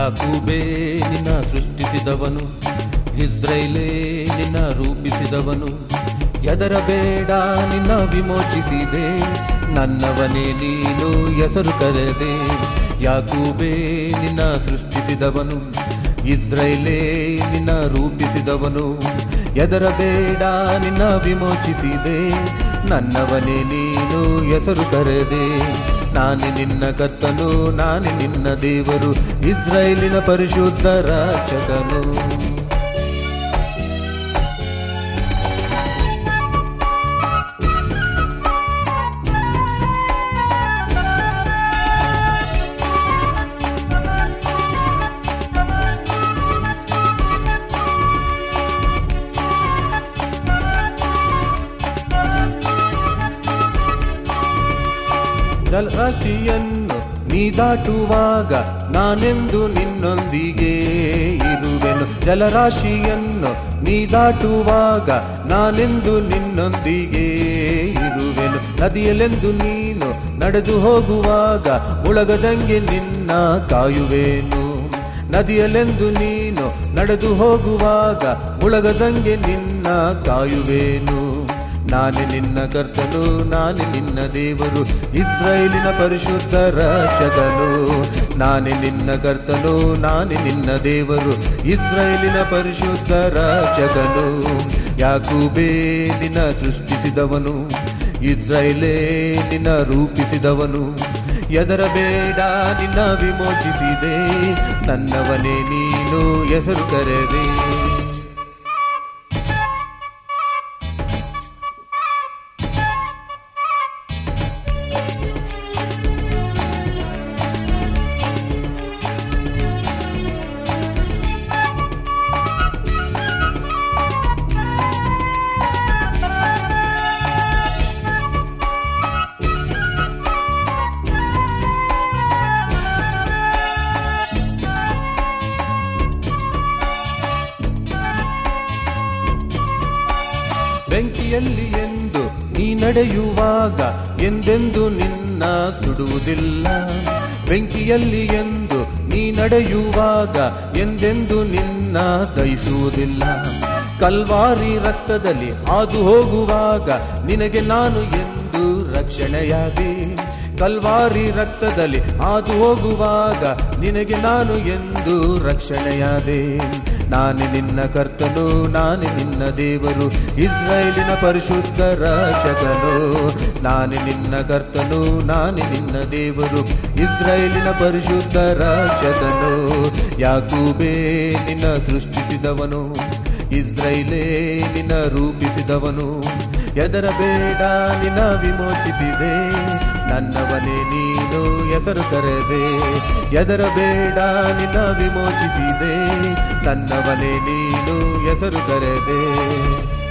ಯಾಕೂಬೇ ನಿನ್ನ ಸೃಷ್ಟಿಸಿದವನು ಇಸ್ರೈಲೇ ನಿನ್ನ ರೂಪಿಸಿದವನು ಹೆದರಬೇಡ ನಿನ್ನ ವಿಮೋಚಿಸಿದೆ ನನ್ನವನೇ ನೀನು ಹೆಸರು ಕರೆದೆ ಯಾಕೂಬೇ ನಿನ್ನ ಸೃಷ್ಟಿಸಿದವನು ಇಸ್ರೈಲೇ ನಿನ್ನ ರೂಪಿಸಿದವನು ಹೆದರಬೇಡ ನಿನ್ನ ವಿಮೋಚಿಸಿದೆ ನನ್ನವನೇ ನೀನು ಹೆಸರು ಕರೆದೆ ನಾನೇ ನಿನ್ನ ಕರ್ತನು ನಾನೇ ನಿನ್ನ ದೇವರು ಇಸ್ರಾಯೇಲಿನ ಪರಿಶುದ್ಧ ರಾಕ್ಷಕನು ಜಲರಾಶಿಯನ್ನು ನೀ ದಾಟುವಾಗ ನಾನೆಂದು ನಿನ್ನೊಂದಿಗೆ ಇರುವೆನು ಜಲರಾಶಿಯನ್ನು ನೀ ದಾಟುವಾಗ ನಾನೆಂದು ನಿನ್ನೊಂದಿಗೆ ಇರುವೆನು ನದಿಯಲೆಂದು ನೀನು ನಡೆದು ಹೋಗುವಾಗ ಮುಳಗದಂಗೆ ನಿನ್ನ ಕಾಯುವೆನು ನದಿಯಲೆಂದು ನೀನು ನಡೆದು ಹೋಗುವಾಗ ಮುಳಗದಂಗೆ ನಿನ್ನ ಕಾಯುವೆನು ನಾನೇ ನಿನ್ನ ಕರ್ತನು ನಾನೇ ನಿನ್ನ ದೇವರು ಇಸ್ರಾಯೇಲಿನ ಪರಿಶುದ್ಧ ರಕ್ಷಕನು ನಾನೇ ನಿನ್ನ ಕರ್ತನು ನಾನೇ ನಿನ್ನ ದೇವರು ಇಸ್ರಾಯೇಲಿನ ಪರಿಶುದ್ಧ ರಕ್ಷಕನು ಯಾಕೂಬೇ ನಿನ್ನ ಸೃಷ್ಟಿಸಿದವನು ಇಸ್ರಾಯೇಲೇ ನಿನ್ನ ರೂಪಿಸಿದವನು ಎದರಬೇಡ ನಿನ್ನ ವಿಮೋಚಿಸಿದೆ ನನ್ನವನೇ ನೀನು ಹೆಸರು ಕರೆದೆ ಬೆಂಕಿಯಲ್ಲಿ ಎಂದು ನೀ ನಡೆಯುವಾಗ ಎಂದೆಂದು ನಿನ್ನ ಸುಡುವುದಿಲ್ಲ ಬೆಂಕಿಯಲ್ಲಿ ಎಂದು ನೀ ನಡೆಯುವಾಗ ಎಂದೆಂದು ನಿನ್ನ ದಯಿಸುವುದಿಲ್ಲ ಕಲ್ವಾರಿ ರಕ್ತದಲ್ಲಿ ಹಾದು ಹೋಗುವಾಗ ನಿನಗೆ ನಾನು ಎಂದು ರಕ್ಷಣೆಯಾದೆ ಕಲ್ವಾರಿ ರಕ್ತದಲ್ಲಿ ಹಾದು ಹೋಗುವಾಗ ನಿನಗೆ ನಾನು ಎಂದು ರಕ್ಷಣೆಯಾದೆ ನಾನೇ ನಿನ್ನ ಕರ್ತನು ನಾನೇ ನಿನ್ನ ದೇವರು ಇಸ್ರಾಯೇಲಿನ ಪರಿಶುದ್ಧ ರಕ್ಷಕನು ನಾನೇ ನಿನ್ನ ಕರ್ತನು ನಾನೇ ನಿನ್ನ ದೇವರು ಇಸ್ರಾಯೇಲಿನ ಪರಿಶುದ್ಧ ರಕ್ಷಕನು ಯಾಕೂಬೇ ನಿನ್ನ ಸೃಷ್ಟಿಸಿದವನು ಇಸ್ರೈಲೇ ನಿನ್ನ ರೂಪಿಸಿದವನು ಎದರಬೇಡ ನಿನ್ನ ವಿಮೋಚಿಸಿದೆ ನನ್ನವನೇ ನೀನು ಹೆಸರು ಕರೆದೆ ಎದರಬೇಡ ನಿನ್ನ ವಿಮೋಚಿಸಿದೆ ನನ್ನವನೇ ನೀನು ಹೆಸರು ಕರೆದೆ